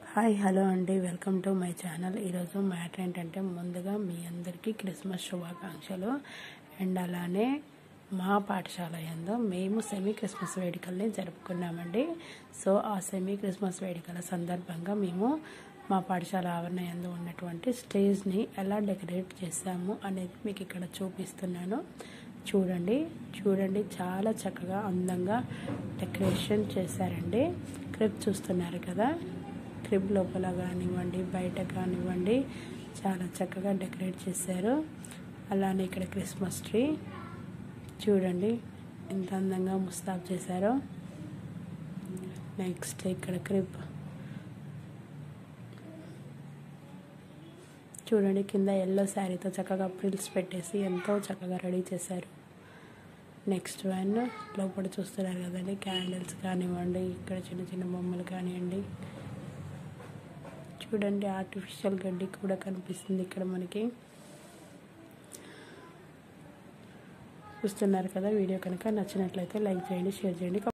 hi hello అండి welcome to my channel ఈరోజు matter ఏంటంటే ముందుగా మీ అందరికీ క్రిస్మస్ శుభాకాంక్షలు అండ్ అలానే మా పాఠశాల యందు మేము సెమీ క్రిస్మస్ వేడుకల్ని జరుపుకున్నామండి సో ఆ సెమీ క్రిస్మస్ వేడుకల సందర్భంగా మేము మా పాఠశాల ఆవరణ యందు ఉన్నటువంటి స్టేజ్ని ఎలా డెకరేట్ చేసాము అనేది మీకు ఇక్కడ చూపిస్తున్నాను చూడండి చూడండి చాలా చక్కగా అందంగా డెకరేషన్ చేశారండి క్రిప్ చూస్తున్నారు కదా క్రిప్ లోపల కానివ్వండి బయట కానివ్వండి చాలా చక్కగా డెకరేట్ చేశారు అలానే ఇక్కడ క్రిస్మస్ ట్రీ చూడండి ఎంత అందంగా ముస్తాబ్ చేశారో నెక్స్ట్ ఇక్కడ క్రిప్ చూడండి కింద ఎల్లో శారీతో చక్కగా ప్రిల్స్ పెట్టేసి ఎంతో చక్కగా రెడీ చేశారు నెక్స్ట్ వన్ లోపల చూస్తున్నారు కదండి క్యాండిల్స్ కానివ్వండి ఇక్కడ చిన్న చిన్న బొమ్మలు కానివ్వండి చూడండి ఆర్టిఫిషియల్ గడ్డి కూడా కనిపిస్తుంది ఇక్కడ మనకి చూస్తున్నారు కదా వీడియో కనుక నచ్చినట్లయితే లైక్ చేయండి షేర్ చేయండి